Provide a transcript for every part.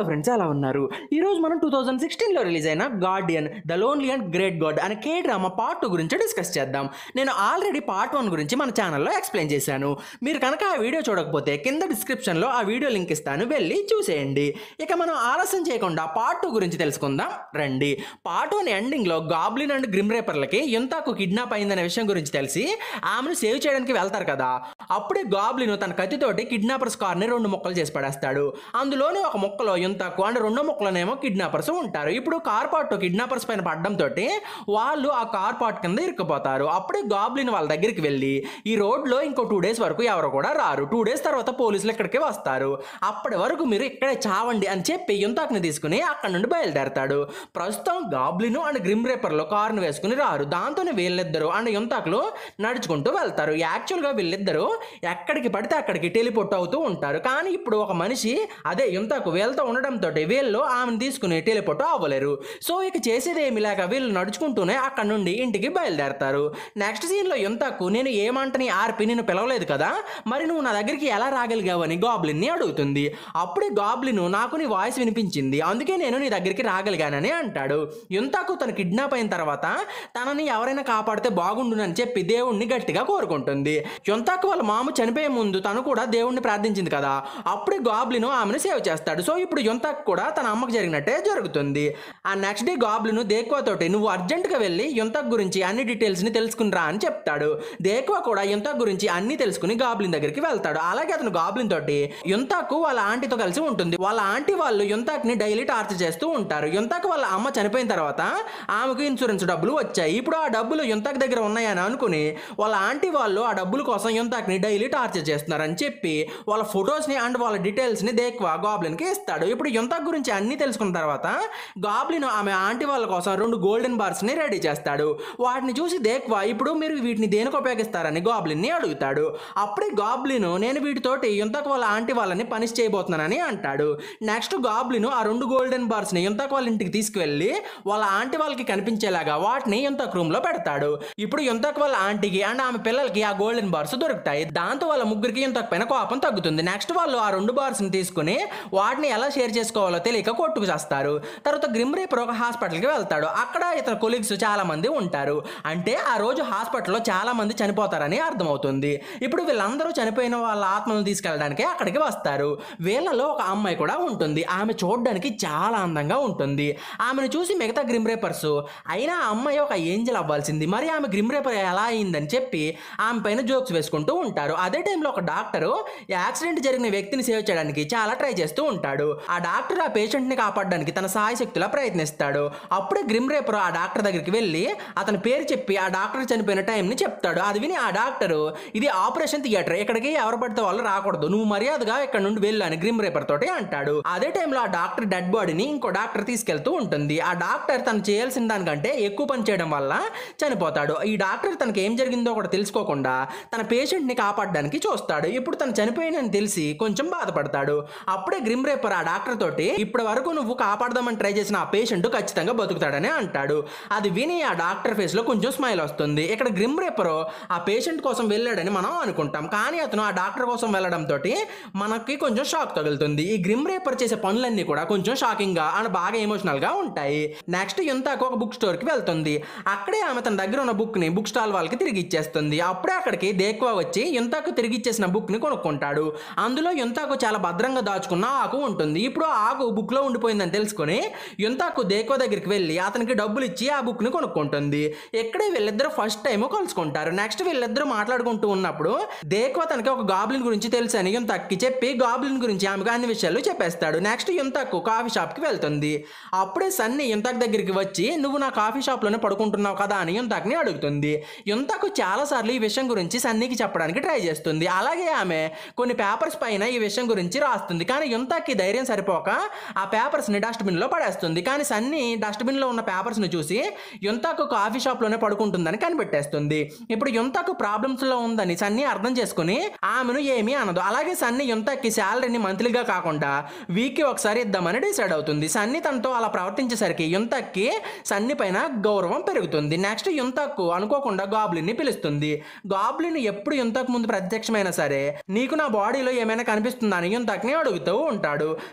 hello friends ఎలా ఉన్నారు ఈ రోజు మనం టూ థౌజండ్ సిక్స్టీన్లో రిలీజ్ అయిన Guardian the Lonely and Great God అనే కే డ్రామా పార్ట్ టూ గురించి డిస్కస్ చేద్దాం నేను ఆల్రెడీ పార్ట్ వన్ గురించి మన ఛానల్లో ఎక్స్ప్లెయిన్ చేశాను మీరు కనుక ఆ వీడియో చూడకపోతే కింద డిస్క్రిప్షన్లో ఆ వీడియో లింక్ ఇస్తాను వెళ్ళి చూసేయండి ఇక మనం ఆలస్యం చేయకుండా పార్ట్ టూ గురించి తెలుసుకుందాం రండి పార్ట్ వన్ ఎండింగ్లో గాబ్లిన్ అండ్ గ్రిమ్ రేపర్లకి ఎంతకు కిడ్నాప్ అయిందనే విషయం గురించి తెలిసి ఆమెను సేవ్ చేయడానికి వెళ్తారు కదా అప్పుడే గాబ్లిన్ తన కత్తితోటి కిడ్నాపర్స్ కార్ని రెండు ముక్కలు చేసి పడేస్తాడు అందులోని ఒక ముక్కలో ఇంతకు అంటే రెండో ముక్కలోనేమో కిడ్నాపర్స్ ఉంటారు ఇప్పుడు కార్ పార్ట్ కిడ్నాపర్స్ పైన పడడంతో వాళ్ళు ఆ కార్ పార్ట్ కింద ఇరుక్కుపోతారు అప్పుడే గాబ్లిన్ వాళ్ళ దగ్గరికి వెళ్ళి ఈ రోడ్లో ఇంకో టూ డేస్ వరకు ఎవరు కూడా రారు టూ డేస్ తర్వాత పోలీసులు ఇక్కడికి వస్తారు అప్పటి వరకు మీరు ఇక్కడే చావండి అని చెప్పి యుంతాక్ని తీసుకుని అక్కడ నుండి బయలుదేరతాడు ప్రస్తుతం గాబ్లిన్ అండ్ గ్రిమ్ రేపర్లో కారును వేసుకుని రారు దాంతోనే వీళ్ళిద్దరు అండ్ యుంతాకులు నడుచుకుంటూ వెళ్తారు యాక్చువల్గా వీళ్ళిద్దరూ ఎక్కడికి పడితే అక్కడికి టెలిపోర్ట్ అవుతూ ఉంటారు కానీ ఇప్పుడు ఒక మనిషి అదే ఇంతకు వీళ్ళతో ఉండడంతో వీళ్ళు ఆమెను తీసుకుని టెలిపోర్ట్ అవ్వలేరు సో ఇక చేసేది ఏమి లేక వీళ్ళు నడుచుకుంటూనే అక్కడ నుండి ఇంటికి బయలుదేరతారు నెక్స్ట్ సీన్లో ఇంతకు నేను ఏమంటని ఆర్పి నేను పిలవలేదు కదా మరి నువ్వు నా దగ్గరికి ఎలా రాగలిగావు అని గాబ్లిన్ని అడుగుతుంది అప్పుడే గాబ్లిన్ నాకు నీ వాయిస్ వినిపించింది అందుకే నేను నీ దగ్గరికి రాగలిగానని అంటాడు ఇంతకు తను కిడ్నాప్ అయిన తర్వాత తనని ఎవరైనా కాపాడితే బాగుండునని చెప్పి దేవుణ్ణి గట్టిగా కోరుకుంటుంది యుంతాకు వాళ్ళ మామ చనిపోయే ముందు తను కూడా దేవుణ్ణి ప్రార్థించింది కదా అప్పుడే గాబ్లిన్ ఆమెను సేవ్ చేస్తాడు సో ఇప్పుడు యుంతాక్ కూడా తన అమ్మకు జరిగినట్టే జరుగుతుంది ఆ నెక్స్ట్ డే గాబ్లిన్ దేక్వా తోటి నువ్వు అర్జెంటుగా వెళ్ళి యుంతాక్ గురించి అన్ని డీటెయిల్స్ ని తెలుసుకుని రా అని చెప్తాడు దేక్వా కూడా యుంతాక్ గురించి అన్ని తెలుసుకుని గాబ్లిన్ దగ్గరికి వెళ్తాడు అలాగే అతను గాబ్లిన్ తోటి యుంతాకు వాళ్ళ ఆంటీతో కలిసి ఉంటుంది వాళ్ళ ఆంటీ వాళ్ళు యుంతాక్ ని డైలీ టార్చర్ చేస్తూ ఉంటారు యుంతాక్ వాళ్ళ అమ్మ చనిపోయిన తర్వాత ఆమెకు ఇన్సూరెన్స్ డబ్బులు వచ్చాయి ఇప్పుడు ఆ డబ్బులు యుంతాక్ దగ్గర ఉన్నాయని అనుకుని వాళ్ళ ఆంటీ వాళ్ళు ఆ డబ్బుల కోసం యుంతాక్ ని డైలీ టార్చర్ చేస్తున్నారని చెప్పి వాళ్ళ ఫొటోస్ ని అండ్ వాళ్ళ డీటెయిల్స్ ని దేక్వా గాబ్లిన్ కి ఇస్తాడు ఇప్పుడు యుంతాక్ గురించి అన్ని తెలుసుకున్న తర్వాత గాబ్లిన్ ఆమె ఆంటీ వాళ్ళ కోసం రెండు గోల్డెన్ బార్స్ ని రెడీ చేస్తాడు వాటిని చూసి దేక్వా ఇప్పుడు మీరు వీటిని దేనికి ఉపయోగిస్తారని గాబ్లిన్ ని అడుగుతాడు అప్పుడే గాబ్లిన్ నేను వీటితోటి యుంతకు వాళ్ళ ఆంటీ వాళ్ళని పనిష్ చేయబోతున్నానని అంటాడు నెక్స్ట్ గాబ్లిన్ ఆ రెండు గోల్డెన్ బార్స్ ని యుంతకు వాళ్ళ ఇంటికి తీసుకువెళ్ళి వాళ్ళ ఆంటీ వాళ్ళకి కనిపించేలాగా వాటిని యుంతక్ రూమ్ లో పెడతాడు ఇప్పుడు యుంతక్ వాళ్ళ ఆంటీకి అండ్ ఆమె పిల్లలకి ఆ గోల్డెన్ బార్స్ దొరుకుతాయి దాంతో వాళ్ళ ముగ్గురికి యుంతక్ పైన కోపం తగ్గుతుంది నెక్స్ట్ వాళ్ళు ఆ రెండు బార్స్ ని తీసుకుని వాటిని ఎలా షేర్ చేసుకోవాలో తెలియక కొట్టుకు చేస్తారు తర్వాత గ్రిమ్ రేపర్ ఒక హాస్పిటల్కి వెళ్తాడు అక్కడ ఇతర కొలీగ్స్ చాలా మంది ఉంటారు అంటే ఆ రోజు హాస్పిటల్లో చాలా మంది చనిపోతారని అర్థమవుతుంది ఇప్పుడు వీళ్ళందరూ చనిపోయిన వాళ్ళ ఆత్మలను తీసుకెళ్ళడానికి అక్కడికి వస్తారు వీళ్ళలో ఒక అమ్మాయి కూడా ఉంటుంది ఆమె చూడడానికి చాలా అందంగా ఉంటుంది ఆమెను చూసి మిగతా గ్రిమ్ రేపర్స్ అయినా ఆ అమ్మాయి ఒక ఏంజల్ అవ్వాల్సింది మరి ఆమె గ్రిమ్ రేపర్ ఎలా అయిందని చెప్పి ఆమె పైన జోక్స్ వేసుకుంటూ ఉంటారు అదే టైంలో ఒక డాక్టరు యాక్సిడెంట్ జరిగిన వ్యక్తిని సేవ్ చేయడానికి చాలా ట్రై చేస్తూ ఉంటాడు ఆ డాక్టర్ ఆ పేషెంట్ ని కాపాడడానికి తన సాయశక్తులా ప్రయత్నిస్తాడు అప్పుడే గ్రిమ్ రేపర్ ఆ డాక్టర్ దగ్గరికి వెళ్ళి అతని పేరు చెప్పి ఆ డాక్టర్ చనిపోయిన టైం ని చెప్తాడు అది విని ఆ డాక్టర్ ఇది ఆపరేషన్ థియేటర్ ఇక్కడికి ఎవరు పడితే వాళ్ళు రాకూడదు నువ్వు మర్యాదగా ఇక్కడ నుండి వెళ్ళు అని గ్రిమ్ రేపర్ తోటి అంటాడు అదే టైంలో ఆ డాక్టర్ డెడ్ బాడీని ఇంకో డాక్టర్ తీసుకెళ్తూ ఉంటుంది ఆ డాక్టర్ తను చేయాల్సిన దానికంటే ఎక్కువ పని చేయడం వల్ల చనిపోతాడు ఈ డాక్టర్ తనకి ఏం జరిగిందో కూడా తెలుసుకోకుండా తన పేషెంట్ ని కాపాడడానికి చూస్తాడు ఇప్పుడు తను చనిపోయినని తెలిసి కొంచెం బాధపడతాడు అప్పుడే గ్రిమ్ రేపర్ ఆ డాక్టర్ తోటి ఇప్పటి వరకు నువ్వు కాపాడదామని ట్రై చేసిన ఆ పేషెంట్ ఖచ్చితంగా బతుకుతాడని అంటాడు అది విని ఆ డాక్టర్ ఫేస్ లో కొంచెం స్మైల్ వస్తుంది ఇక్కడ గ్రిమ్ రేపర్ ఆ పేషెంట్ కోసం వెళ్ళాడని మనం అనుకుంటాం కానీ అతను ఆ డాక్టర్ కోసం వెళ్ళడం తోటి మనకి కొంచెం షాక్ తగులుతుంది ఈ గ్రిమ్ రేపర్ చేసే పనులన్నీ కూడా కొంచెం షాకింగ్ గా అండ్ బాగా ఎమోషనల్ గా ఉంటాయి నెక్స్ట్ ఇంతకు ఒక బుక్ స్టోర్ కి వెళ్తుంది అక్కడే ఆమె తన దగ్గర ఉన్న బుక్ ని బుక్ స్టాల్ వాళ్ళకి తిరిగి ఇచ్చేస్తుంది అప్పుడే అక్కడికి దేక్వా వచ్చి ఇంతకు తిరిగి ఇచ్చేసిన బుక్ ని కొనుక్కుంటాడు అందులో ఇంతకు చాలా భద్రంగా దాచుకున్న ఆకు ఉంటుంది ఇప్పుడు ఆ ఆకు బుక్ లో ఉండిపోయిందని తెలుసుకొని ఇంతకు దేక్వా దగ్గరికి వెళ్ళి అతనికి డబ్బులు ఇచ్చి ఆ బుక్ ని కొనుక్కుంటుంది ఇక్కడే వీళ్ళిద్దరు ఫస్ట్ టైం కలుసుకుంటారు నెక్స్ట్ వీళ్ళిద్దరు మాట్లాడుకుంటూ ఉన్నప్పుడు దేక్వా తనకి ఒక గాబ్లిన్ గురించి తెలుసు అని యుంతక్కి చెప్పి గాబ్లిన్ గురించి ఆమెకు అన్ని విషయాలు చెప్పేస్తాడు నెక్స్ట్ యుంతక్కు కాఫీ షాప్ కి వెళ్తుంది అప్పుడే సన్నీ యుంతక్ దగ్గరికి వచ్చి నువ్వు నా కాఫీ షాప్ లోనే పడుకుంటున్నావు కదా అని యుంతక్ని అడుగుతుంది యుంతకు చాలా సార్లు ఈ విషయం గురించి సన్నీకి చెప్పడానికి ట్రై చేస్తుంది అలాగే ఆమె కొన్ని పేపర్స్ పైన ఈ విషయం గురించి రాస్తుంది కానీ యుంతక్కి ధైర్యం సరిపోక ఆ పేపర్స్ ని డస్ట్బిన్ లో పడేస్తుంది కానీ సన్నీ డస్ట్బిన్ లో ఉన్న పేపర్స్ ని చూసి యుంతకు కాఫీ షాప్ లోనే పడుకుంటుందని కనిపెట్టేస్తుంది ఇప్పుడు యుంతకు ప్రాబ్లమ్స్ లో ఉందని సన్నీ అర్థం చేసుకుని ఆమెను ఏమీ అనదు అలాగే సన్నీ యుంతకి శాలరీని మంత్లీగా కాకుండా వీక్ కి ఒకసారి ఇద్దామని డిసైడ్ అవుతుంది సన్నీ తనతో అలా ప్రవర్తించేసరికి యుంతక్కి సన్నీ పైన గౌరవం పెరుగుతుంది నెక్స్ట్ యుంతక్కు అనుకోకుండా గాబ్లిన్ ని పిలుస్తుంది గాబ్లిన్ ఎప్పుడు యుంతకు ముందు ప్రత్యక్షమైనా సరే నీకు నా బాడీలో ఏమైనా కనిపిస్తుందా అని యుంతక్ని అడుగుతూ ఉంటాడు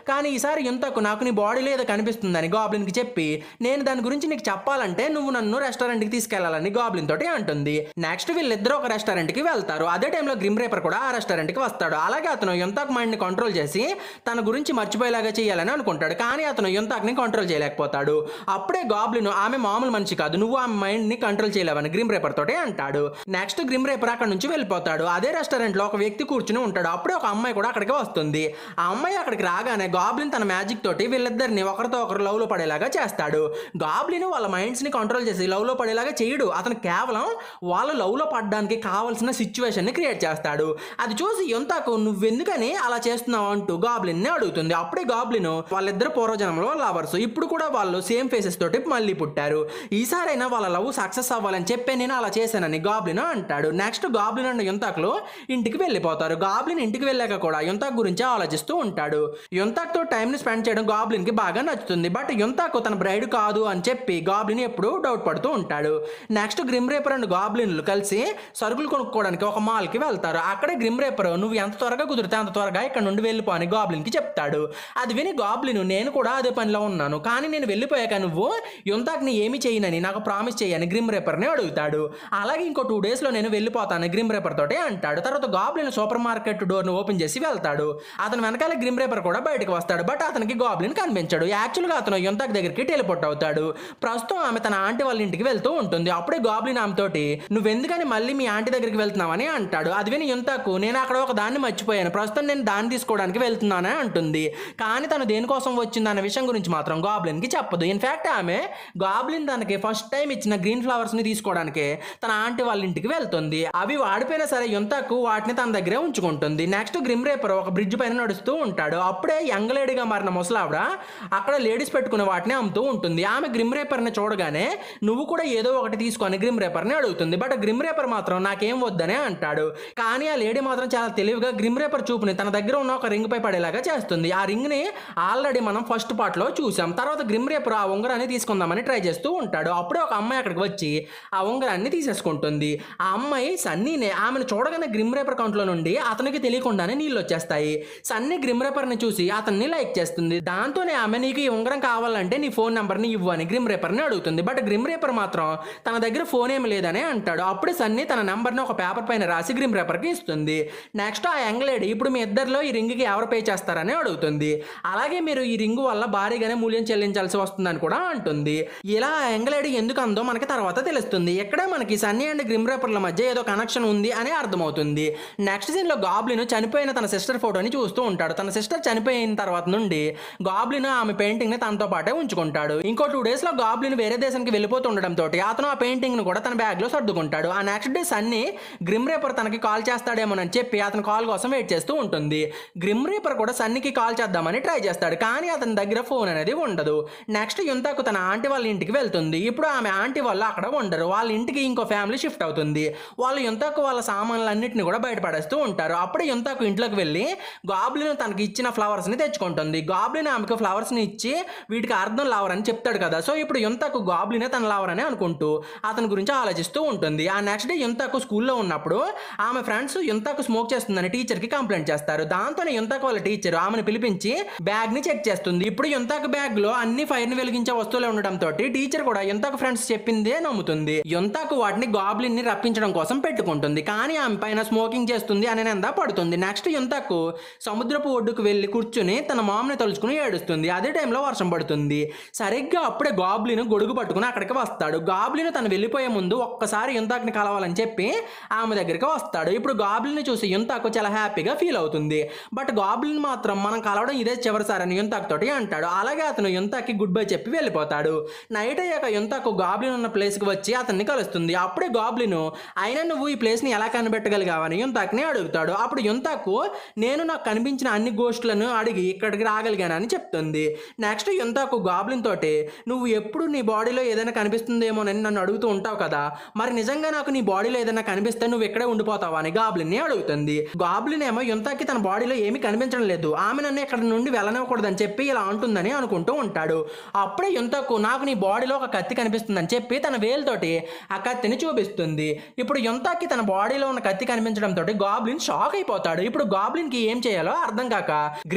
కానీ ఈసారి యుంతకు నాకు నీ బాడీలో ఏదో కనిపిస్తుందని గాబ్లిన్కి చెప్పి నేను దాని గురించి నీకు చెప్పాలంటే నువ్వు నన్ను రెస్టారెంట్కి తీసుకెళ్లాలని గాబ్లిన్ తోటి అంటుంది నెక్స్ట్ వీళ్ళిద్దరూ ఒక రెస్టారెంట్కి వెళ్తారు అదే టైంలో గ్రిమ్ రేపర్ కూడా ఆ రెస్టారెంట్కి వస్తాడు అలాగే అతను యుంతక్ మైండ్ని కంట్రోల్ చేసి తన గురించి మర్చిపోయేలాగా చేయాలని అనుకుంటాడు కానీ అతను యుంతక్ని కంట్రోల్ చేయలేకపోతాడు అప్పుడే గాబ్లిన్ ఆమె మామూలు మనిషి కాదు నువ్వు ఆమె మైండ్ని కంట్రోల్ చేయలేవని గ్రిమ్ రేపర్ తోటి అంటాడు నెక్స్ట్ గ్రిమ్ రేపర్ అక్కడ నుంచి వెళ్ళిపోతాడు అదే రెస్టారెంట్లో ఒక వ్యక్తి కూర్చుని ఉంటాడు అప్పుడే ఒక అమ్మాయి కూడా అక్కడికి వస్తుంది ఆ అమ్మాయి అక్కడికి రాగానే గాబ్లిన్ తన మ్యాజిక్ తోటి వీళ్ళిద్దరిని ఒకరితో ఒకరు లవ్ లో పడేలాగా చేస్తాడు గాబ్లిన్ వాళ్ళ మైండ్స్ ని కంట్రోల్ చేసి లవ్ లో పడేలాగా చేయడు అతను కేవలం వాళ్ళు లవ్ లో పడడానికి కావాల్సిన సిచ్యువేషన్ ని క్రియేట్ చేస్తాడు అది చూసి ఎంతకు నువ్వెందుకని అలా చేస్తున్నావు అంటూ గాబ్లిన్ ని అడుగుతుంది అప్పుడే గాబ్లిన్ వాళ్ళిద్దరు పూర్వజన్మలో లవర్స్ ఇప్పుడు కూడా వాళ్ళు సేమ్ ఫేసెస్ తోటి మళ్ళీ పుట్టారు ఈసారైనా వాళ్ళ లవ్ సక్సెస్ అవ్వాలని చెప్పే నేను అలా చేశానని గాబ్లిన్ అంటాడు నెక్స్ట్ గాబ్లిన్ అండ్ యుంతాక్లు ఇంటికి వెళ్ళిపోతారు గాబ్లిన్ ఇంటికి వెళ్ళాక కూడా యుంతాక్ గురించి ఆలోచిస్తూ ఉంటాడు యుంతాక్ తో టైం ని స్పెండ్ చేయడం గాబ్లిన్ కి బాగా నచ్చుతుంది బట్ యుంతాక్ తన బ్రైడ్ కాదు అని చెప్పి గాబ్లిన్ ఎప్పుడు డౌట్ పడుతూ ఉంటాడు నెక్స్ట్ గ్రిమ్ రేపర్ అండ్ గాబ్లిన్లు కలిసి సరుకులు కొనుక్కోవడానికి ఒక మాల్ కి వెళ్తారు అక్కడే గ్రిమ్ రేపర్ నువ్వు ఎంత త్వరగా కుదిరితే అంత త్వరగా ఇక్కడ నుండి వెళ్ళిపో అని గాబ్లిన్ కి చెప్తాడు అది విని గాబ్లిన్ నేను కూడా అదే పనిలో ఉన్నాను కానీ నేను వెళ్ళిపోయాక నువ్వు యుంతాక్ ని ఏమి చేయనని నాకు ప్రామిస్ చేయని గ్రిమ్ రేపర్ ని అడుగుతాడు అలాగే ఇంకో టూ డేస్ లో నేను వెళ్ళిపోతాను గ్రిమ్ రేపర్ తోటి అంటాడు తర్వాత గాబ్లిన్ సూపర్ మార్కెట్ డోర్ ను ఓపెన్ చేసి వెళ్తాడు అతను వెనకాల గ్రిమ్ రేపర్ కూడా బయటకు వస్తాడు బట్ అతనికి గాబ్లిన్ కనిపించాడు యాక్చువల్గా అతను యుంతాక్ దగ్గరికి టెలిపోర్ట్ అవుతాడు ప్రస్తుతం ఆమె తన ఆంటీ వాళ్ళ ఇంటికి వెళ్తూ ఉంటుంది అప్పుడే గాబ్లిన్ ఆమె తోటి నువ్వెందుకని మళ్ళీ మీ ఆంటీ దగ్గరికి వెళ్తున్నావని అంటాడు అది విని యుంతాకు నేను అక్కడ ఒక దాన్ని మర్చిపోయాను ప్రస్తుతం నేను దాన్ని తీసుకోవడానికి వెళ్తున్నానే అంటుంది కానీ తను దేనికోసం వచ్చింది అనే విషయం గురించి మాత్రం గాబ్లిన్ కి చెప్పదు ఇన్ఫాక్ట్ ఆమె గాబ్లిన్ తనకి ఫస్ట్ టైం ఇచ్చిన గ్రీన్ ఫ్లవర్స్ ని తీసుకోవడానికి తన ఆంటీ వాళ్ళ ఇంటికి వెళ్తుంది అవి వాడిపోయినా సరే యుంతాకు వాటిని తన దగ్గరే ఉంచుకుంటుంది నెక్స్ట్ గ్రిమ్ రేపర్ ఒక బ్రిడ్జ్ పైన నడుస్తూ ఉంటాడు అప్పుడే యంగ్ లేడీగా మారిన ముసలావిడ అక్కడ లేడీస్ పెట్టుకున్న వాటిని అమ్ముతూ ఉంటుంది ఆమె గ్రిమ్ రేపర్ ని చూడగానే నువ్వు కూడా ఏదో ఒకటి తీసుకొని గ్రిమ్ రేపర్ ని అడుగుతుంది బట్ గ్రిమ్ రేపర్ మాత్రం నాకేం వద్దనే అంటాడు కానీ ఆ లేడీ మాత్రం చాలా తెలివిగా గ్రిమ్ రేపర్ చూపుని తన దగ్గర ఉన్న ఒక రింగ్ పై పడేలాగా చేస్తుంది ఆ రింగ్ ని ఆల్రెడీ మనం ఫస్ట్ పార్ట్ లో చూసాం తర్వాత గ్రిమ్ రేపర్ ఆ ఉంగరాన్ని తీసుకుందామని ట్రై చేస్తూ ఉంటాడు అప్పుడే ఒక అమ్మాయి అక్కడికి వచ్చి ఆ ఉంగరాన్ని తీసేసుకుంటుంది ఆ అమ్మాయి సన్నీనే ఆమెను చూడగానే గ్రిమ్ రేపర్ కౌంట్లో నుండి అతనికి తెలియకుండానే నీళ్ళు వచ్చేస్తాయి సన్నీ గ్రిమ్ రేపర్ని చూసి అతన్ని లైక్ చేస్తుంది దాంతోనే ఆమె నీకు ఈ ఉంగరం కావాలంటే నీ ఫోన్ నెంబర్ని ఇవ్వు అని గ్రిమ్ రేపర్ని అడుగుతుంది బట్ గ్రిమ్ రేపర్ మాత్రం తన దగ్గర ఫోన్ ఏమి లేదని అంటాడు అప్పుడే సన్నీ తన నెంబర్ని ఒక పేపర్ పైన రాసి గ్రిమ్ రేపర్కి ఇస్తుంది నెక్స్ట్ ఆ యంగ్ లేడీ ఇప్పుడు మీ ఇద్దరిలో ఈ రింగ్కి ఎవరు పే చేస్తారని అడుగుతుంది అలాగే మీరు ఈ రింగు వల్ల భారీగానే మూల్యం చెల్లించాల్సి వస్తుందని కూడా అంటుంది ఇలా ఆ యంగ్ లేడీ ఎందుకు అందో మనకి తర్వాత తెలుస్తుంది ఇక్కడే మనకి సన్నీ అండ్ గ్రిమ్ రేపర్ల మధ్య ఏదో కనెక్షన్ ఉంది అని అర్థమవుతుంది నెక్స్ట్ సీన్లో గాబ్లిన్ చనిపోయిన తన సిస్టర్ ఫోటోని చూస్తూ ఉంటాడు తన సిస్టర్ చనిపోయిన తర్వాత నుండి గాబ్లిన్ ఆమె పెయింటింగ్ ని తనతో పాటే ఉంచుకుంటాడు ఇంకో టూ డేస్ లో గాబ్లిన్ వేరే దేశానికి వెళ్ళిపోతుండడంతో అతను ఆ పెయింటింగ్ ను కూడా తన బ్యాగ్ లో సర్దుకుంటాడు ఆ next day Sunny grim reaper తనకి కాల్ చేస్తాడేమోనని చెప్పి అతను కాల్ కోసం వెయిట్ చేస్తూ ఉంటుంది గ్రిమ్ రేపర్ కూడా సన్నీకి కాల్ చేద్దామని ట్రై చేస్తాడు కానీ అతని దగ్గర ఫోన్ అనేది ఉండదు నెక్స్ట్ యుంతాకు తన ఆంటీ వాళ్ళ ఇంటికి వెళ్తుంది ఇప్పుడు ఆమె ఆంటీ వాళ్ళు అక్కడ ఉండరు వాళ్ళ ఇంటికి ఇంకో ఫ్యామిలీ షిఫ్ట్ అవుతుంది వాళ్ళు యుంతాకు వాళ్ళ సామాన్లన్నింటిని కూడా బయటపడేస్తూ ఉంటారు అప్పుడే యుంతాకు ఇంట్లోకి వెళ్ళి గాబ్లిన్ తనకి ఇచ్చిన ఫ్లవర్స్ ని తెచ్చుకుంటుంది గాబ్లిన్ ఆమెకు ఫ్లవర్స్ ని ఇచ్చి వీటికి అర్థం లావర్ అని చెప్తాడు కదా సో ఇప్పుడు యుంతాకు గాబ్లినే తన లావర్ అని అనుకుంటూ అతని గురించి ఆలోచిస్తూ ఉంటుంది ఆ నెక్స్ట్ డే యుంతాకు స్కూల్లో ఉన్నప్పుడు ఆమె ఫ్రెండ్స్ యుంతాకు స్మోక్ చేస్తుందని టీచర్ కి కంప్లైంట్ చేస్తారు దాంతోనే యుంతాకు వాళ్ళ టీచర్ ఆమెను పిలిపించి బ్యాగ్ ని చెక్ చేస్తుంది ఇప్పుడు యుంతాకు బ్యాగ్ లో అన్ని ఫైర్ ని వెలిగించే వస్తువులు ఉండడంతో టీచర్ కూడా యుంతాకు ఫ్రెండ్స్ చెప్పిందే నమ్ముతుంది యుంతాకు వాటిని గాబ్లిన్ ని రప్పించడం కోసం పెట్టుకుంటుంది కానీ ఆమె పైన స్మోకింగ్ చేస్తుంది అనే నింద పడుతుంది నెక్స్ట్ యుంతాకు సముద్రపు ఒడ్డుకు వెళ్ళి కూర్చుని తన మామని తలుచుకుని ఏడుస్తుంది అదే టైంలో వర్షం పడుతుంది సరిగ్గా అప్పుడే గాబ్లిన్ గొడుగు పట్టుకుని అక్కడికి వస్తాడు గాబ్లిన్ తను వెళ్ళిపోయే ముందు ఒక్కసారి యుంతాకుని కలవాలని చెప్పి ఆమె దగ్గరికి వస్తాడు ఇప్పుడు గాబ్లిన్ చూసి యుంతాకు చాలా హ్యాపీగా ఫీల్ అవుతుంది బట్ గాబ్లిన్ మాత్రం మనం కలవడం ఇదే చివరిసారి అని యుంతాక్ తోటి అంటాడు అలాగే అతను యుంతాకి గుడ్ బై చెప్పి వెళ్ళిపోతాడు నైట్ అయ్యాక యుంతాకు గాబ్లిన్ ఉన్న ప్లేస్కి వచ్చి అతన్ని కలుస్తుంది అప్పుడే గాబ్లిన్ అయినా నువ్వు ఈ ప్లేస్ని ఎలా కనిపెట్టగలిగావని యుంతాక్ని అడుగుతాడు అప్పుడు యుంతాకు నేను నాకు కనిపించిన అన్ని గోష్టులను అడిగి ఇక్కడికి రాగలిగానని చెప్తుంది నెక్స్ట్ యుంతాకు గాబ్లిన్ తోటి నువ్వు ఎప్పుడు నీ బాడీలో ఏదైనా కనిపిస్తుందేమోనని నన్ను అడుగుతూ ఉంటావు కదా మరి నిజంగా నాకు నీ బాడీలో ఏదైనా కనిపిస్తే నువ్వు ఇక్కడే ఉండిపోతావా అని గాబ్లిన్ ని అడుగుతుంది గాబ్లిన్ ఏమో యుంతాకి తన బాడీలో ఏమీ కనిపించడం లేదు ఆమె నన్ను ఇక్కడ నుండి వెళ్ళనివ్వకూడదని చెప్పి ఇలా అంటుందని అనుకుంటూ ఉంటాడు అప్పుడే యుంతకు నాకు నీ బాడీలో ఒక కత్తి కనిపిస్తుందని చెప్పి తన వేలుతోటి ఆ కత్తిని చూపిస్తుంది ఇప్పుడు యుంతాకి తన బాడీలో ఉన్న కత్తి కనిపించడంతో గాబ్లిన్ షాక్ అయిపోతాడు ఇప్పుడు గాబ్లిన్ కి ఏం చేయాలో అర్థం కాక గ్రిమ్ రేపర్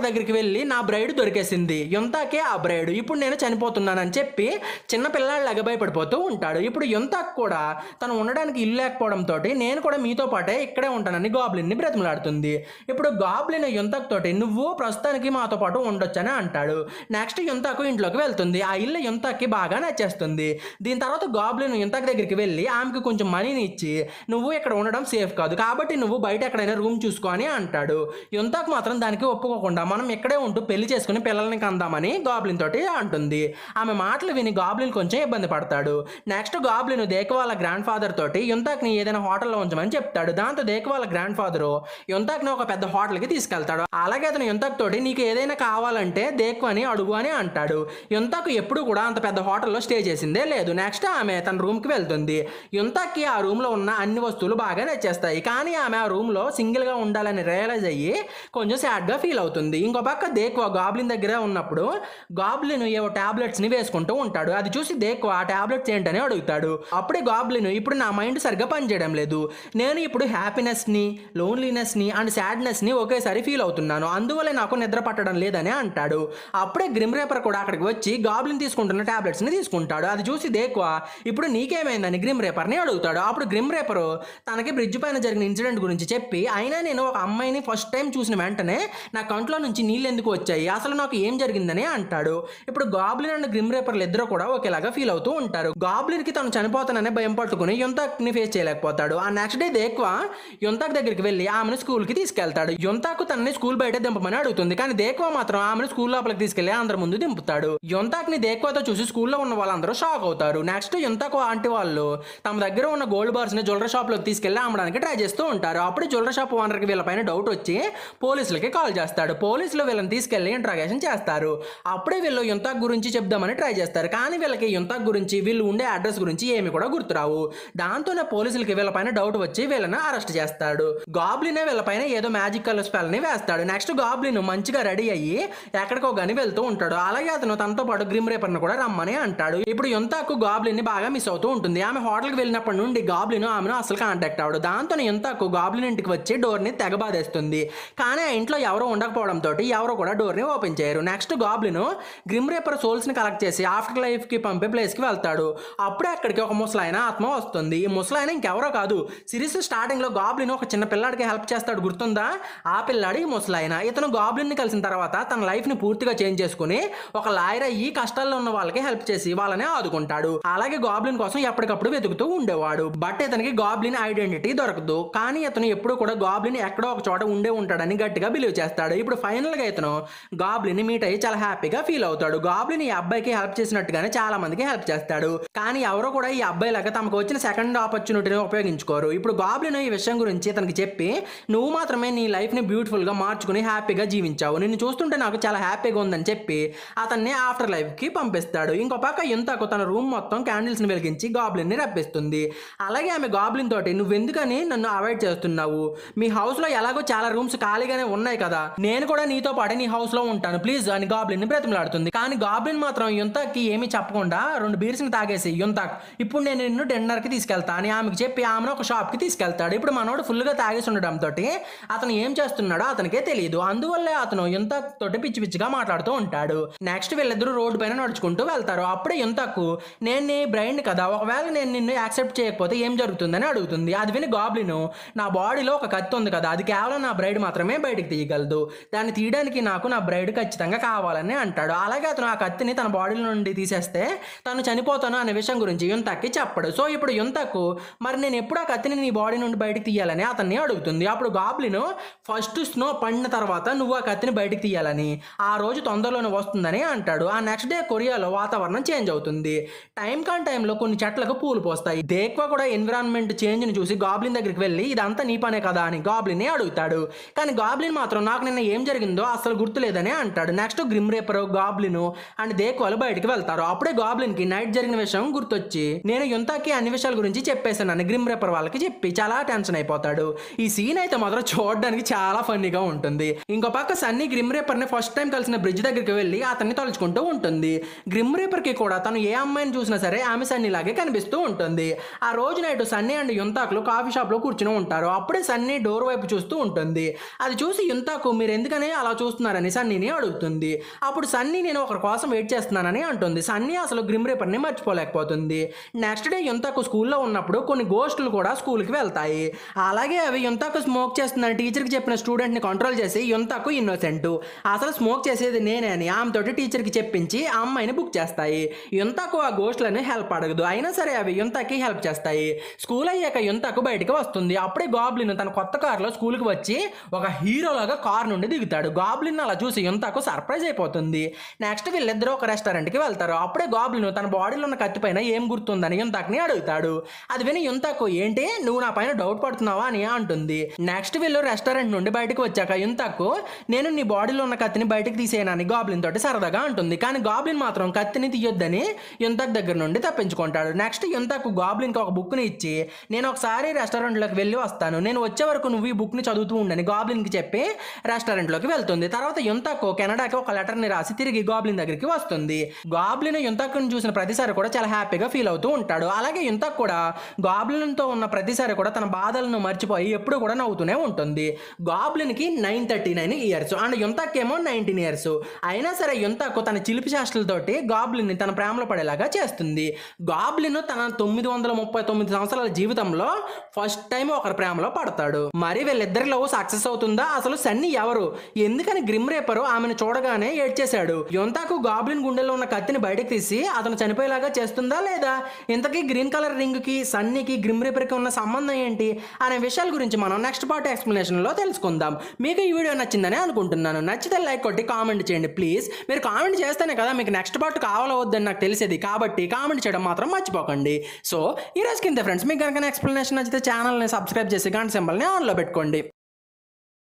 రేపర్ దగ్గరికి వెళ్ళి నా బ్రైడ్ దొరికేసింది యుంతాకే ఆ బ్రైడ్ ఇప్పుడు నేను చనిపోతున్నానని చెప్పి చిన్న పిల్లాడిలాగా భయపడిపోతూ ఉంటాడు ఇప్పుడు యుంతాక్ కూడా తను ఉండడానికి ఇల్లు లేకపోవడంతో నేను కూడా మీతో పాటే ఇక్కడే ఉంటానని గాబ్లిన్ని బ్రతిమలాడుతుంది ఇప్పుడు గాబ్లిన్ యుంతాక్ తోటి నువ్వు ప్రస్తుతానికి మాతో పాటు ఉండొచ్చని అంటాడు నెక్స్ట్ యుంతాకు ఇంట్లోకి వెళ్తుంది ఆ ఇల్లు యుంతాక్కి బాగా నచ్చేస్తుంది దీని తర్వాత గాబ్లిన్ యుంతాక్ దగ్గరికి వెళ్ళి ఆమెకు కొంచెం మనీని ఇచ్చి నువ్వు ఇక్కడ ఉండడం సేఫ్ కాదు కాబట్టి నువ్వు బయట ఎక్కడైనా రూమ్ చూసుకో అని అంటాడు యుంతాక్ మాత్రం దానికి ఒప్పుకోకుండా మనం ఇక్కడే ఉంటూ పెళ్లి చేసుకుని పిల్లల్ని కందామని గాబ్లిన్ తోటి అంటుంది ఆమె మాటలు విని గాబ్లిన్ కొంచెం ఇబ్బంది పడతాడు నెక్స్ట్ గాబ్లిన్ దేక్ వాళ్ళ గ్రాండ్ ఫాదర్ తోటి యుంతాక్ని ఏదైనా హోటల్లో ఉంచమని చెప్తాడు దాంతో దేక్ వాళ్ళ గ్రాండ్ ఫాదర్ యుంతాక్ని ఒక పెద్ద హోటల్కి తీసుకెళ్తాడు అలాగే అతను యుంతాక్ తోటి నీకు ఏదైనా కావాలంటే దేకు అని అడుగు అని అంటాడు యుంతాకు ఎప్పుడు కూడా అంత పెద్ద హోటల్లో స్టే చేసిందే లేదు నెక్స్ట్ ఆమె తన రూమ్కి వెళ్తుంది యుంతాక్కి ఆ రూమ్లో ఉన్న అన్ని వస్తువులు బాగా నచ్చేస్తాయి కానీ ఆమె ఆ రూమ్లో సింగిల్గా ఉండాలని రియలైజ్ అయ్యి కొంచెం సాడ్గా ఫీల్ అవుతుంది ఇంకో పక్క దేక్వా గాబ్లిన్ దగ్గర ఉన్నప్పుడు గాబ్లిన్ ఏవో టాబ్లెట్స్ని వేసుకుంటూ ఉంటాడు అది చూసి దేక్వా ఆ టాబ్లెట్స్ ఏంటని అడుగుతాడు అప్పుడే గాబ్లిన్ ఇప్పుడు నా మైండ్ సరిగ్గా పనిచేయడం లేదు నేను ఇప్పుడు హ్యాపీనెస్ని లోన్లీనెస్ని అండ్ సాడ్నెస్ని ఒకేసారి ఫీల్ అవుతున్నాను అందువల్ల నాకు నిద్ర పట్టడం లేదని అంటాడు అప్పుడే గ్రిమ్ రేపర్ కూడా అక్కడికి వచ్చి గాబ్లిన్ తీసుకుంటున్న టాబ్లెట్స్ని తీసుకుంటాడు అది చూసి దేక్వా ఇప్పుడు నీకేమైందని గ్రిమ్ రేపర్ని అడుగుతాడు అప్పుడు గ్రిమ్ రేపర్ తనకి బ్రిడ్జ్ పైన జరిగిన ఇన్సిడెంట్ గురించి చెప్పి అయినా నేను ఒక అమ్మాయిని ఫస్ట్ టైం చూసిన వెంటనే నా కంట్లో నుంచి నీళ్ళు ఎందుకు వచ్చాయి అసలు నాకు ఏం జరిగిందని అంటాడు ఇప్పుడు గాబ్లిన్ అండ్ గ్రిమ్ రేపర్లు ఇద్దరు కూడా ఒకేలాగా ఫీల్ అవుతూ ఉంటారు గాబ్లిన్ కి తను చనిపోతాననే భయం పట్టుకుని యుంతాక్ ని ఫేస్ చేయలేకపోతాడు ఆ నెక్స్ట్ డే దేక్వా యుంతాక్ దగ్గరికి వెళ్ళి ఆమెను స్కూల్ కి తీసుకెళ్తాడు యుంతాకు తనని స్కూల్ బయట దింపమని అడుగుతుంది కానీ దేక్వా మాత్రం ఆమెను స్కూల్ లోపలికి తీసుకెళ్లి అందరి ముందు దింపుతాడు యుంతాక్ ని దేక్వాతో చూసి స్కూల్లో ఉన్న వాళ్ళందరూ షాక్ అవుతారు నెక్స్ట్ యుంతాకు ఆంటీ వాళ్ళు తమ దగ్గర ఉన్న గోల్డ్ బార్స్ ని జ్యువెలరీ షాప్ లోకి తీసుకెళ్లి అమ్మడానికి ట్రై చేస్తూ ఉంటారు అప్పుడు జ్యువెలరీ షాప్ ఓనర్ కి వీళ్ళపైన డౌట్ వచ్చి పోలీసులకి కాల్ చేస్తాడు పోలీసులు వీళ్ళని తీసుకెళ్లి ఇంట్రాగేషన్ చేస్తారు అప్పుడే వీళ్ళు యుంతాక్ గురించి చెప్దామని ట్రై చేస్తారు కానీ వీళ్ళకి యుంతాక్ గురించి వీళ్ళు ఉండే అడ్రస్ గురించి ఏమి కూడా గుర్తురావు దాంతోనే పోలీసులకి వీళ్ళపైన డౌట్ వచ్చి వీళ్ళని అరెస్ట్ చేస్తాడు గాబ్లినే వీళ్ళపైన ఏదో మ్యాజిక్ కలర్ స్పెల్ ని వేస్తాడు నెక్స్ట్ గాబ్లిన్ మంచిగా రెడీ అయ్యి ఎక్కడికో గని వెళ్తూ ఉంటాడు అలాగే అతను తనతో పాటు గ్రిమ్ రేపర్ కూడా రమ్మని అంటాడు ఇప్పుడు యుంతాకు గాబ్లిన్ ని బాగా మిస్ అవుతూ ఉంటుంది ఆమె హోటల్కి వెళ్ళినప్పటి నుండి గాబ్లిన్ ఆమెను అసలు కాంటాక్ట్ అవడు దాంతో యుంతాకు గాబ్లిన్ ఇంటికి వచ్చి డోర్ ని తెగబాదేస్తుంది కానీ ఆ ఇంట్లో ఎవరో ఉండకపోవడంతో ఎవరో కూడా డోర్ ని ఓపెన్ చేయరు next goblin grim reaper souls ని కలెక్ట్ చేసి ఆఫ్టర్ లైఫ్ కి పంపే ప్లేస్ కి వెళ్తాడు అప్పుడే అక్కడికి ఒక ముసలాయన ఆత్మ వస్తుంది ఈ ముసలాయన ఇంకెవరో కాదు సిరీస్ స్టార్టింగ్ లో గాబ్లిన్ ఒక చిన్న పిల్లాడికి హెల్ప్ చేస్తాడు గుర్తుందా ఆ పిల్లాడు ఈ ముసలాయన ఇతను గాబ్లిన్ ని కలిసిన తర్వాత తన లైఫ్ ని పూర్తిగా చేంజ్ చేసుకుని ఒక లాయర్ అయ్యి కష్టాల్లో ఉన్న వాళ్ళకి హెల్ప్ చేసి వాళ్ళని ఆదుకుంటాడు అలాగే గాబ్లిన్ కోసం ఎప్పటికప్పుడు వెతుకుతూ ఉండేవాడు బట్ ఇతనికి గాబ్లిన్ ఐడెంటిటీ దొరకదు కానీ ఇతను ఎప్పుడు కూడా గాబ్లిన్ ఎక్కడో ఒక చోట ఉండే ఉంటాడని గట్టిగా బిలీవ్ చేస్తాడు ఇప్పుడు ఫైనల్ గా ఇతను గాబ్లిన్ మీట్ అయ్యి చాలా హ్యాపీగా ఫీల్ అవుతాడు గాబ్లిన్ ఈ అబ్బాయికి హెల్ప్ చేసినట్టుగానే చాలా మందికి హెల్ప్ చేస్తాడు కానీ ఎవరో కూడా ఈ అబ్బాయి లాగా తమకు వచ్చిన సెకండ్ ఆపర్చునిటీని ఉపయోగించుకోరు ఇప్పుడు గాబ్లిన్ ఈ విషయం గురించి తనకి చెప్పి నువ్వు మాత్రమే నీ లైఫ్ ని బ్యూటిఫుల్ గా మార్చుకుని హ్యాపీగా జీవించావు నిన్ను చూస్తుంటే నాకు చాలా హ్యాపీగా ఉందని చెప్పి అతన్ని ఆఫ్టర్ లైఫ్ కి పంపిస్తాడు ఇంకో పక్క ఇంతకు తన రూమ్ మొత్తం క్యాండిల్స్ ని వెలిగించి గాబ్లిన్ ని రప్పిస్తుంది అలాగే ఆమె గాబ్లిన్ తోటి నువ్వెందుకని నన్ను అవాయిడ్ చేస్తున్నావు మీ హౌస్ లో ఎలాగో చాలా రూమ్స్ ఖాళీగానే ఉన్నాయి కదా నేను కూడా నీతో పాటు నీ హౌస్ లో ఉంటాను ప్లీజ్ అని గాబ్లిన్ ని బ్రతిమలాడుతుంది కానీ గాబ్లిన్ మాత్రం యుంతకి ఏమీ చెప్పకుండా రెండు బీర్స్ ని తాగేసి యుంతక్ ఇప్పుడు నేను నిన్ను డిన్నర్ కి తీసుకెళ్తా అని ఆమెకు చెప్పి ఆమెను ఒక షాప్ కి తీసుకెళ్తాడు ఇప్పుడు మనోడు ఫుల్ గా తాగేసి ఉండడంతో అతను ఏం చేస్తున్నాడో అతనికే తెలియదు అందువల్లే అతను యుంతక్ తోటి పిచ్చి పిచ్చిగా మాట్లాడుతూ ఉంటాడు నెక్స్ట్ వీళ్ళిద్దరూ రోడ్డు పైన నడుచుకుంటూ వెళ్తారు అప్పుడే యుంతకు నేను నీ బ్రైండ్ కదా ఒకవేళ నేను నిన్ను యాక్సెప్ట్ చేయకపోతే ఏం జరుగుతుందని అడుగుతుంది అది విని గాబ్లిన్ నా బాడీలో ఒక కత్తి ఉంది కదా అది కేవలం నా బ్రైడ్ మాత్రమే బయటికి తీయగలదు దాన్ని తీయడానికి నాకు నా బ్రైడ్ ఖచ్చితంగా కావాలని అంటాడు అలాగే అతను ఆ కత్తిని తన బాడీలో నుండి తీసేస్తే తను చనిపోతాను అనే విషయం గురించి యుంతక్కి చెప్పడు సో ఇప్పుడు యుంతకు మరి నేను ఎప్పుడు ఆ కత్తిని నీ బాడీ నుండి బయటికి తీయాలని అతన్ని అడుగుతుంది అప్పుడు గాబ్లిన్ ఫస్ట్ స్నో పడిన తర్వాత నువ్వు ఆ కత్తిని బయటికి తీయాలని ఆ రోజు తొందరలోనే వస్తుందని అంటాడు ఆ నెక్స్ట్ డే కొరియాలో వాతావరణం చేంజ్ అవుతుంది టైం కాన్ టైంలో కొన్ని చెట్లకు పూలు పోస్తాయి దేక్వా కూడా ఎన్విరాన్మెంట్ చేంజ్ని చూసి గాబ్లిన్ దగ్గరికి వెళ్ళి ఇదంతా నీ పనే కదా అని గాబ్లిన్ అడుగుతాడు కానీ గాబ్లిన్ మాత్రం నాకు నిన్న ఏం జరిగిందో అసలు గుర్తులేదని అంటాడు next grim reaper goblin and దేక్వాలు బయటికి వెళ్తారు అప్పుడే గాబ్లిన్ కి నైట్ జరిగిన విషయం గుర్తొచ్చి నేను యుంతాకి అన్ని విషయాల గురించి చెప్పేశానని గ్రిమ్ రేపర్ వాళ్ళకి చెప్పి చాలా టెన్షన్ అయిపోతాడు ఈ సీన్ అయితే మాత్రం చూడడానికి చాలా ఫన్నీగా ఉంటుంది ఇంకో పక్క సన్నీ గ్రిమ్ రేపర్ ని ఫస్ట్ టైం కలిసిన బ్రిడ్జ్ దగ్గరికి వెళ్ళి అతన్ని తలుచుకుంటూ ఉంటుంది గ్రిమ్ రేపర్ కి కూడా తను ఏ అమ్మాయిని చూసినా సరే ఆమె సన్నీ లాగే కనిపిస్తూ ఉంటుంది ఆ రోజు నైట్ సన్నీ అండ్ యుంతాకులు కాఫీ షాప్ లో కూర్చుని ఉంటారు అప్పుడే సన్నీ డోర్ వైపు చూస్తూ ఉంటుంది అది చూసి యుంతాకు మీరు ఎందుకని అలా చూస్తున్నారని సన్నీని అడుగుతుంది అప్పుడు సన్నీ నేను ఒకరి కోసం వెయిట్ చేస్తున్నానని అంటుంది సన్నీ అసలు గ్రిమ్ రేపర్ని మర్చిపోలేకపోతుంది నెక్స్ట్ డే యుంతకు స్కూల్లో ఉన్నప్పుడు కొన్ని గోస్టులు కూడా స్కూల్కి వెళ్తాయి అలాగే అవి యుంతకు స్మోక్ చేస్తుందని టీచర్కి చెప్పిన స్టూడెంట్ని కంట్రోల్ చేసి యుంతకు ఇన్నోసెంట్ అసలు స్మోక్ చేసేది నేనే అని ఆమెతోటి టీచర్కి చెప్పించి ఆ అమ్మాయిని బుక్ చేస్తాయి యుంతకు ఆ గోస్ట్లని హెల్ప్ అడగదు అయినా సరే అవి యుంతకి హెల్ప్ చేస్తాయి స్కూల్ అయ్యాక యుంతకు బయటికి వస్తుంది అప్పుడే గాబ్లిన్ తన కొత్త కారులో స్కూల్కి వచ్చి ఒక హీరోలాగా కార్ నుండి దిగుతాడు గాబ్లిన్ అలా చూసి యుంతకు సర్ప్రైజ్ అయిపోతుంది నెక్స్ట్ వీళ్ళిద్దరూ ఒక రెస్టారెంట్కి వెళ్తారు అప్పుడే గాబ్లిన్ తన బాడీలో ఉన్న కత్తి పైన ఏం గుర్తుందని యుంతక్ని అడుగుతాడు అది విని యుంతకు ఏంటి నువ్వు నా పైన డౌట్ పడుతున్నావా అని అంటుంది నెక్స్ట్ వీళ్ళు రెస్టారెంట్ నుండి బయటకు వచ్చాక యుంతకు నేను నీ బాడీలో ఉన్న కత్తిని బయటకు తీసేయనని గాబ్లిన్ తోటి సరదాగా అంటుంది కానీ గాబ్లిన్ మాత్రం కత్తిని తీయొద్దని యుంతక్ దగ్గర నుండి తప్పించుకుంటాడు నెక్స్ట్ యుంతకు గాబ్లిన్కి ఒక బుక్ని ఇచ్చి నేను ఒకసారి రెస్టారెంట్లోకి వెళ్ళి వస్తాను నేను వచ్చే వరకు నువ్వు ఈ బుక్ని చదువుతూ ఉండని గాబ్లిన్కి చెప్పి రెస్టారెంట్లోకి వెళ్తుంది తర్వాత యుంతకు కెనడాకి ఒక లెటర్ని రాసి తిరిగి గాబ్లిన్ దగ్గరికి వస్తుంది గాబ్లిన్ యుంతకుని చూసిన ప్రతిసారి కూడా చాలా హ్యాపీగా ఫీల్ అవుతూ ఉంటాడు అలాగే యుంతక్ కూడా గాబ్లిన్తో ఉన్న ప్రతిసారి కూడా తన బాధలను మర్చిపోయి ఎప్పుడు కూడా నవ్వుతూనే ఉంటుంది గాబ్లిన్కి nine thirty nine years and Euntak ఏమో నైన్టీన్ ఇయర్స్ అయినా సరే యుంతకు తన చిలిపి చేష్టలతోటి గాబ్లిన్ని తన ప్రేమలో పడేలాగా చేస్తుంది గాబ్లిన్ తన తొమ్మిది వందల ముప్పై తొమ్మిది సంవత్సరాల జీవితంలో ఫస్ట్ టైం ఒకరి ప్రేమలో పడతాడు మరి వీళ్ళిద్దరి లవ్ సక్సెస్ అవుతుందా అసలు సన్నీ ఎవరు ఎందుకని గ్రిమ్ రేపరు ఆమెను చూడగానే ఏడ్చేశాడు యుంతాకు గాబ్లిన్ గుండెల్లో ఉన్న కత్తిని బయటకు తీసి అతను చనిపోయేలాగా చేస్తుందా లేదా ఇంతకీ గ్రీన్ కలర్ రింగ్ కి సన్నీకి గ్రిమ్ రేపర్కి ఉన్న సంబంధం ఏంటి అనే విషయాల గురించి మనం నెక్స్ట్ పార్ట్ ఎక్స్ప్లెనేషన్ లో తెలుసుకుందాం మీకు ఈ వీడియో నచ్చిందని అనుకుంటున్నాను నచ్చితే లైక్ కొట్టి కామెంట్ చేయండి ప్లీజ్ మీరు కామెంట్ చేస్తేనే కదా మీకు నెక్స్ట్ పార్ట్ కావాలో వద్దని నాకు తెలిసేది కాబట్టి కామెంట్ చేయడం మాత్రం మర్చిపోకండి సో ఈ రోజు కింద ఫ్రెండ్స్ మీకు కనుక ఎక్స్ప్లెనేషన్ నచ్చితే ఛానల్ని సబ్స్క్రైబ్ చేసి గంట సింబల్ని ఆన్లో పెట్టుకోండి